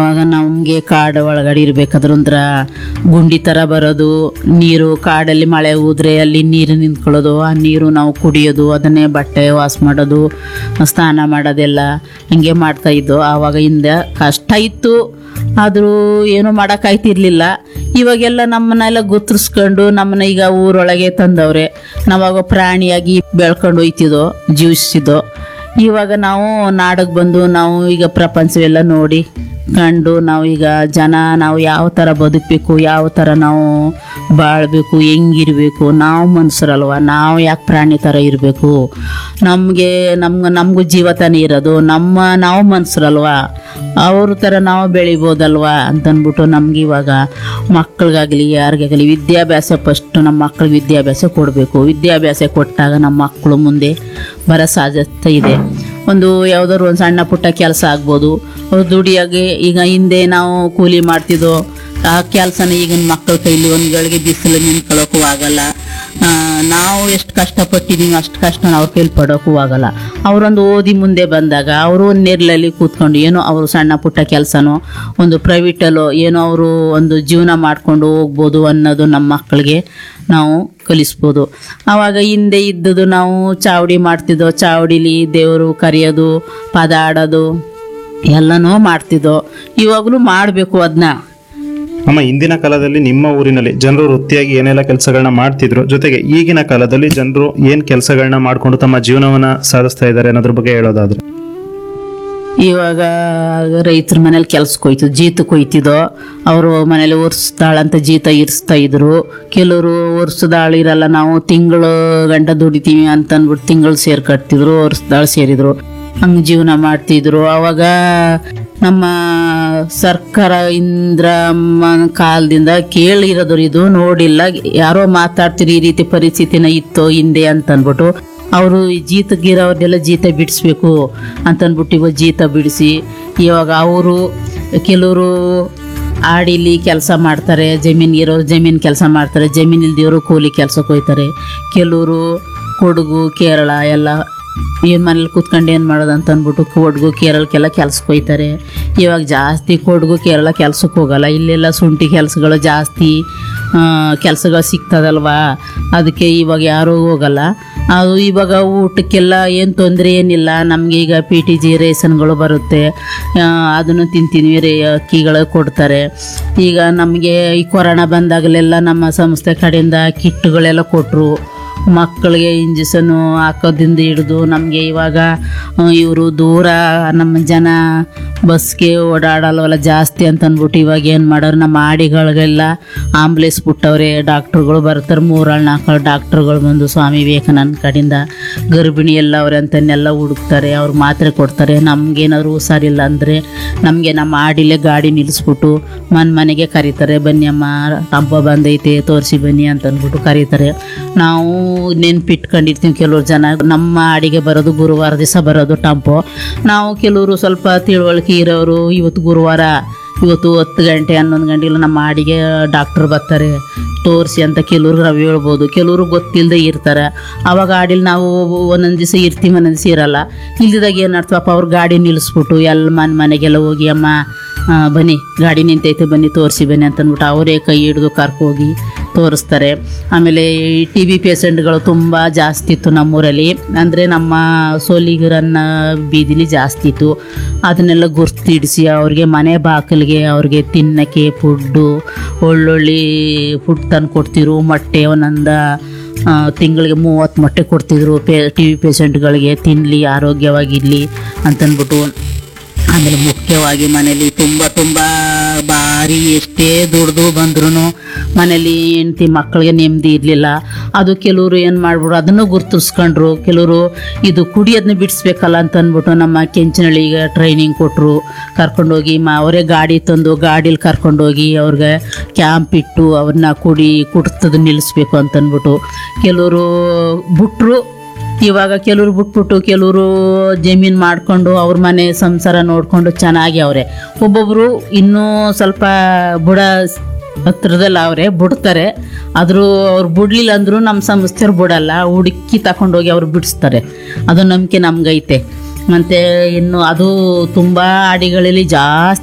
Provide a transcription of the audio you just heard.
ಆವಾಗ ನಮಗೆ ಕಾಡು ಒಳಗಡೆ ಇರ್ಬೇಕಾದ್ರಂದ್ರ ಗುಂಡಿ ಥರ ಬರೋದು ನೀರು ಕಾಡಲ್ಲಿ ಮಳೆ ಹೋದ್ರೆ ಅಲ್ಲಿ ನೀರು ನಿಂತ್ಕೊಳ್ಳೋದು ಆ ನೀರು ನಾವು ಕುಡಿಯೋದು ಅದನ್ನೇ ಬಟ್ಟೆ ವಾಶ್ ಮಾಡೋದು ಸ್ನಾನ ಮಾಡೋದೆಲ್ಲ ಹಿಂಗೆ ಮಾಡ್ತಾ ಇದ್ದು ಆವಾಗ ಹಿಂದೆ ಕಷ್ಟ ಇತ್ತು ಆದರೂ ಏನೂ ಮಾಡೋಕ್ಕಾಯ್ತಿರ್ಲಿಲ್ಲ ಇವಾಗೆಲ್ಲ ನಮ್ಮನ್ನೆಲ್ಲ ಗುರ್ತಿಸ್ಕೊಂಡು ನಮ್ಮನ್ನ ಈಗ ಊರೊಳಗೆ ತಂದವ್ರೆ ನಾವಾಗ ಪ್ರಾಣಿಯಾಗಿ ಬೆಳ್ಕೊಂಡು ಹೋಯ್ತಿದ್ದೋ ಜೀವಿಸಿದ್ದೋ ಇವಾಗ ನಾವು ನಾಡಕ್ಕೆ ಬಂದು ನಾವು ಈಗ ಪ್ರಪಂಚವೆಲ್ಲ ನೋಡಿ ಕಂಡು ನಾವು ಈಗ ಜನ ನಾವು ಯಾವ ಥರ ಬದುಕಬೇಕು ಯಾವ ಥರ ನಾವು ಬಾಳಬೇಕು ಹೆಂಗಿರಬೇಕು ನಾವು ಮನುಷ್ಯರಲ್ವ ನಾವು ಯಾಕೆ ಪ್ರಾಣಿ ಥರ ಇರಬೇಕು ನಮಗೆ ನಮ್ಗೆ ನಮಗೂ ಜೀವ ತಾನೇ ಇರೋದು ನಮ್ಮ ನಾವು ಮನುಷ್ಯರಲ್ವ ಅವ್ರ ಥರ ನಾವು ಬೆಳಿಬೋದಲ್ವಾ ಅಂತಂದ್ಬಿಟ್ಟು ನಮ್ಗೆ ಇವಾಗ ಮಕ್ಳಿಗಾಗಲಿ ಯಾರಿಗಾಗಲಿ ವಿದ್ಯಾಭ್ಯಾಸ ಫಸ್ಟ್ ನಮ್ಮ ಮಕ್ಳಿಗೆ ವಿದ್ಯಾಭ್ಯಾಸ ಕೊಡಬೇಕು ವಿದ್ಯಾಭ್ಯಾಸ ಕೊಟ್ಟಾಗ ನಮ್ಮ ಮಕ್ಕಳು ಮುಂದೆ ಬರೋ ಸಾಧ್ಯತೆ ಇದೆ ಒಂದು ಯಾವುದಾದ್ರು ಒಂದು ಸಣ್ಣ ಪುಟ್ಟ ಕೆಲಸ ಆಗ್ಬೋದು ಅವ್ರು ದುಡಿಯಾಗೆ ಈಗ ಹಿಂದೆ ನಾವು ಕೂಲಿ ಮಾಡ್ತಿದ್ದೋ ಆ ಕೆಲಸನ ಈಗಿನ ಮಕ್ಕಳ ಕೈಲಿ ಒಂದು ಗಳಿಗೆ ಬಿಸಿಲು ನಿಂತ್ಕೊಳ್ಳೋಕ್ಕೂ ಆಗಲ್ಲ ಆ, ನಾವು ಎಷ್ಟು ಕಷ್ಟಪಟ್ಟಿದ್ದೀವಿ ಅಷ್ಟು ಕಷ್ಟ ಅವ್ರ ಕೈಲಿ ಪಡೋಕ್ಕೂ ಆಗಲ್ಲ ಅವರೊಂದು ಓದಿ ಮುಂದೆ ಬಂದಾಗ ಅವರು ಒಂದು ನೆರಳಲ್ಲಿ ಕೂತ್ಕೊಂಡು ಏನೋ ಅವರು ಸಣ್ಣ ಪುಟ್ಟ ಕೆಲಸನೋ ಒಂದು ಪ್ರೈವೇಟಲ್ಲೋ ಏನೋ ಅವರು ಒಂದು ಜೀವನ ಮಾಡ್ಕೊಂಡು ಹೋಗ್ಬೋದು ಅನ್ನೋದು ನಮ್ಮ ಮಕ್ಕಳಿಗೆ ನಾವು ಕಲಿಸ್ಬೋದು ಆವಾಗ ಹಿಂದೆ ಇದ್ದದ್ದು ನಾವು ಚಾವಡಿ ಮಾಡ್ತಿದ್ದೋ ಚಾವಡಿಲಿ ದೇವರು ಕರೆಯೋದು ಪದ ಆಡೋದು ಎಲ್ಲನೂ ಮಾಡ್ತಿದ್ದೋ ಇವಾಗಲೂ ಮಾಡಬೇಕು ಅದನ್ನ ಅಮ್ಮ ಇಂದಿನ ಕಾಲದಲ್ಲಿ ನಿಮ್ಮ ಊರಿನಲ್ಲಿ ಜನರು ವೃತ್ತಿಯಾಗಿ ಏನೆಲ್ಲ ಕೆಲಸಗಳನ್ನ ಮಾಡ್ತಿದ್ರು ಜೊತೆಗೆ ಈಗಿನ ಕಾಲದಲ್ಲಿ ಜನರು ಏನ್ ಕೆಲಸಗಳನ್ನ ಮಾಡ್ಕೊಂಡು ತಮ್ಮ ಜೀವನವನ್ನ ಸಾಧಿಸ್ತಾ ಇದ್ದಾರೆ ಅನ್ನೋದ್ರ ಬಗ್ಗೆ ಹೇಳೋದಾದ್ರೆ ಇವಾಗ ರೈತರ ಮನೇಲಿ ಕೆಲ್ಸಕ್ಕೆ ಹೋಯ್ತು ಜೀತಕ್ಕೆ ಹೋಯ್ತಿದ್ದೋ ಅವರು ಮನೇಲಿ ಒರ್ಸ್ದಾಳಂತ ಜೀತ ಇರಿಸ್ತಾ ಇದ್ರು ಕೆಲವರು ಒರ್ಸ್ದಾಳು ಇರಲ್ಲ ನಾವು ತಿಂಗಳು ಗಂಟ ದುಡಿತೀವಿ ಅಂತ ಅಂದ್ಬಿಟ್ಟು ತಿಂಗಳು ಸೇರ್ ಕಟ್ತಿದ್ರು ಒರ್ಸ್ದಾಳು ಸೇರಿದ್ರು ಹಂಗೆ ಜೀವನ ಮಾಡ್ತಿದ್ರು ಅವಾಗ ನಮ್ಮ ಸರ್ಕಾರ ಇಂದ್ರಮ್ಮನ ಕಾಲದಿಂದ ಕೇಳಿರೋದು ಇದು ನೋಡಿಲ್ಲ ಯಾರೋ ಮಾತಾಡ್ತಿರಿ ಈ ರೀತಿ ಪರಿಸ್ಥಿತಿನ ಇತ್ತು ಹಿಂದೆ ಅಂತ ಅಂದ್ಬಿಟ್ಟು ಅವರು ಜೀತಗಿರೋರ್ನೆಲ್ಲ ಜೀತ ಬಿಡಿಸ್ಬೇಕು ಅಂತಂದ್ಬಿಟ್ಟು ಇವಾಗ ಜೀತ ಬಿಡಿಸಿ ಇವಾಗ ಅವರು ಕೆಲವರು ಆಡಿಲಿ ಕೆಲಸ ಮಾಡ್ತಾರೆ ಜಮೀನಿಗಿರೋರು ಜಮೀನು ಕೆಲಸ ಮಾಡ್ತಾರೆ ಜಮೀನು ಇಲ್ದಿರೋರು ಕೂಲಿ ಕೆಲಸಕ್ಕೆ ಹೋಗ್ತಾರೆ ಕೆಲವರು ಕೊಡಗು ಕೇರಳ ಎಲ್ಲ ಈ ಮನೇಲಿ ಕೂತ್ಕೊಂಡು ಏನು ಮಾಡೋದು ಅಂತ ಅಂದ್ಬಿಟ್ಟು ಕೊಡಗು ಕೇರಳಕ್ಕೆಲ್ಲ ಕೆಲ್ಸಕ್ಕೆ ಹೋಗ್ತಾರೆ ಇವಾಗ ಜಾಸ್ತಿ ಕೊಡಗು ಕೇರಳ ಕೆಲ್ಸಕ್ಕೆ ಹೋಗಲ್ಲ ಇಲ್ಲೆಲ್ಲ ಶುಂಠಿ ಕೆಲಸಗಳು ಜಾಸ್ತಿ ಕೆಲಸಗಳು ಸಿಗ್ತದಲ್ವಾ ಅದಕ್ಕೆ ಇವಾಗ ಯಾರೂ ಹೋಗಲ್ಲ ಅದು ಇವಾಗ ಊಟಕ್ಕೆಲ್ಲ ಏನು ತೊಂದರೆ ಏನಿಲ್ಲ ನಮಗೆ ಈಗ ಪಿ ಟಿ ಜಿ ರೇಷನ್ಗಳು ಬರುತ್ತೆ ಆ, ಅದನ್ನು ತಿಂತೀನಿ ರೇ ಅಕ್ಕಿಗಳು ಕೊಡ್ತಾರೆ ಈಗ ನಮಗೆ ಈ ಕೊರೋನಾ ಬಂದಾಗಲೆಲ್ಲ ನಮ್ಮ ಸಂಸ್ಥೆ ಕಡೆಯಿಂದ ಕಿಟ್ಗಳೆಲ್ಲ ಕೊಟ್ಟರು ಮಕ್ಕಳಿಗೆ ಇಂಜೆಕ್ಷನು ಹಾಕೋದಿಂದ ಹಿಡಿದು ನಮಗೆ ಇವಾಗ ಇವರು ದೂರ ನಮ್ಮ ಜನ ಬಸ್ಗೆ ಓಡಾಡಲ್ವಲ್ಲ ಜಾಸ್ತಿ ಅಂತ ಅಂದ್ಬಿಟ್ಟು ಇವಾಗ ಏನು ಮಾಡೋರು ನಮ್ಮ ಆಡಿಗಳಿಗೆಲ್ಲ ಆಂಬುಲೆನ್ಸ್ ಬಿಟ್ಟವ್ರೆ ಡಾಕ್ಟ್ರುಗಳು ಬರ್ತಾರೆ ಮೂರಾಳು ನಾಲ್ಕು ಡಾಕ್ಟ್ರುಗಳು ಬಂದು ಸ್ವಾಮಿ ವಿವೇಕಾನಂದ ಕಡೆಯಿಂದ ಗರ್ಭಿಣಿ ಎಲ್ಲ ಅವ್ರೆ ಅಂತನ್ನೆಲ್ಲ ಹುಡುಕ್ತಾರೆ ಅವ್ರು ಮಾತ್ರೆ ಕೊಡ್ತಾರೆ ನಮಗೇನಾದ್ರು ಹುಷಾರಿಲ್ಲ ಅಂದರೆ ನಮಗೆ ನಮ್ಮ ಆಡಿಲೆ ಗಾಡಿ ನಿಲ್ಲಿಸ್ಬಿಟ್ಟು ಮನೆ ಮನೆಗೆ ಕರೀತಾರೆ ಬನ್ನಿ ಅಮ್ಮ ಹಬ್ಬ ಬಂದೈತೆ ತೋರಿಸಿ ಬನ್ನಿ ಅಂತ ಅಂದ್ಬಿಟ್ಟು ಕರೀತಾರೆ ನಾವು ನೆನ್ಪಿಟ್ಕೊಂಡಿರ್ತೀವಿ ಕೆಲವ್ರು ಜನ ನಮ್ಮ ಅಡಿಗೆ ಬರೋದು ಗುರುವಾರ ದಿವಸ ಬರೋದು ಟಂಪೋ ನಾವು ಕೆಲವರು ಸ್ವಲ್ಪ ತಿಳುವಳಿಕೆ ಇರೋರು ಇವತ್ತು ಗುರುವಾರ ಇವತ್ತು ಹತ್ತು ಗಂಟೆ ಹನ್ನೊಂದು ಗಂಟೆಗೆಲ್ಲ ನಮ್ಮ ಆಡಿಗೆ ಡಾಕ್ಟ್ರ್ ಬರ್ತಾರೆ ತೋರಿಸಿ ಅಂತ ಕೆಲವ್ರಿಗೆ ನಾವು ಹೇಳ್ಬೋದು ಕೆಲವರು ಗೊತ್ತಿಲ್ಲದೆ ಇರ್ತಾರೆ ಅವಾಗ ಆಡಿಲಿ ನಾವು ಒಂದೊಂದು ದಿವಸ ಇರ್ತೀವಿ ಒಂದೊಂದು ದಿವಸ ಇರಲ್ಲ ಇಲ್ದಿದಾಗ ಏನು ಮಾಡ್ತೀವಪ್ಪ ಅವ್ರ ಗಾಡಿ ನಿಲ್ಲಿಸ್ಬಿಟ್ಟು ಎಲ್ಲ ಮನೆ ಮನೆಗೆಲ್ಲ ಹೋಗಿ ಅಮ್ಮ ಆ, ಬನ್ನಿ ಗಾಡಿ ನಿಂತೈತೆ ಬನ್ನಿ ತೋರಿಸಿ ಬನ್ನಿ ಅಂತಂದ್ಬಿಟ್ಟು ಅವರೇ ಕೈ ಹಿಡಿದು ಕರ್ಕೋಗಿ ತೋರಿಸ್ತಾರೆ ಆಮೇಲೆ ಈ ಟಿ ಬಿ ಪೇಷಂಟ್ಗಳು ತುಂಬ ಜಾಸ್ತಿ ಇತ್ತು ನಮ್ಮೂರಲ್ಲಿ ಅಂದರೆ ನಮ್ಮ ಸೋಲಿಗರನ್ನ ಬೀದಿಲಿ ಜಾಸ್ತಿ ಇತ್ತು ಅದನ್ನೆಲ್ಲ ಗುರ್ತಿಡಿಸಿ ಅವ್ರಿಗೆ ಮನೆ ಬಾಗಿಲಿಗೆ ಅವ್ರಿಗೆ ತಿನ್ನಕ್ಕೆ ಫುಡ್ಡು ಒಳ್ಳೊಳ್ಳೆ ಫುಡ್ ತಂದು ಕೊಡ್ತಿರು ಮೊಟ್ಟೆ ಒಂದೊಂದು ತಿಂಗಳಿಗೆ ಮೂವತ್ತು ಮೊಟ್ಟೆ ಕೊಡ್ತಿದ್ರು ಪೇ ಟಿ ವಿ ಪೇಷಂಟ್ಗಳಿಗೆ ತಿನ್ನಲಿ ಆರೋಗ್ಯವಾಗಿರಲಿ ಅಂತಂದ್ಬಿಟ್ಟು ಆಮೇಲೆ ಮುಖ್ಯವಾಗಿ ಮನೇಲಿ ತುಂಬ ತುಂಬ ಭಾರಿ ಎಷ್ಟೇ ದುಡ್ದು ಬಂದ್ರೂ ಮನೇಲಿ ಹೆಂಡ್ತಿ ಮಕ್ಕಳಿಗೆ ನೆಮ್ಮದಿ ಇರಲಿಲ್ಲ ಅದು ಕೆಲವರು ಏನು ಮಾಡ್ಬಿಡು ಅದನ್ನು ಗುರ್ತಿಸ್ಕೊಂಡ್ರು ಕೆಲವರು ಇದು ಕುಡಿಯೋದನ್ನ ಬಿಡಿಸ್ಬೇಕಲ್ಲ ಅಂತ ಅಂದ್ಬಿಟ್ಟು ನಮ್ಮ ಕೆಂಚನಹಳ್ಳಿಗೆ ಟ್ರೈನಿಂಗ್ ಕೊಟ್ಟರು ಕರ್ಕೊಂಡೋಗಿ ಮ ಅವರೇ ಗಾಡಿ ತಂದು ಗಾಡೀಲಿ ಕರ್ಕೊಂಡೋಗಿ ಅವ್ರಿಗೆ ಕ್ಯಾಂಪ್ ಇಟ್ಟು ಅವ್ರನ್ನ ಕುಡಿ ಕುಡ್ತದ ನಿಲ್ಲಿಸ್ಬೇಕು ಅಂತಂದ್ಬಿಟ್ಟು ಕೆಲವರು ಬಿಟ್ರು ಇವಾಗ ಕೆಲವ್ರು ಬಿಟ್ಬಿಟ್ಟು ಕೆಲವರು ಜಮೀನು ಮಾಡ್ಕೊಂಡು ಅವ್ರ ಮನೆ ಸಂಸಾರ ನೋಡ್ಕೊಂಡು ಚೆನ್ನಾಗಿ ಅವರೆ ಒಬ್ಬೊಬ್ಬರು ಇನ್ನೂ ಸ್ವಲ್ಪ ಬುಡ ಹತ್ರದಲ್ಲಿ ಅವರೆ ಬಿಡ್ತಾರೆ ಆದರೂ ಅವ್ರು ಬಿಡ್ಲಿಲ್ಲ ಅಂದರೂ ನಮ್ಮ ಸಂಸ್ಥೆಯವ್ರು ಬಿಡಲ್ಲ ಹುಡುಕಿ ತಗೊಂಡೋಗಿ ಅವ್ರು ಬಿಡಿಸ್ತಾರೆ ಅದು ನಂಬಿಕೆ ನಮ್ಗೈತೆ ಮತ್ತು ಇನ್ನು ಅದು ತುಂಬ ಆಡಿಗಳಲ್ಲಿ ಜಾಸ್ತಿ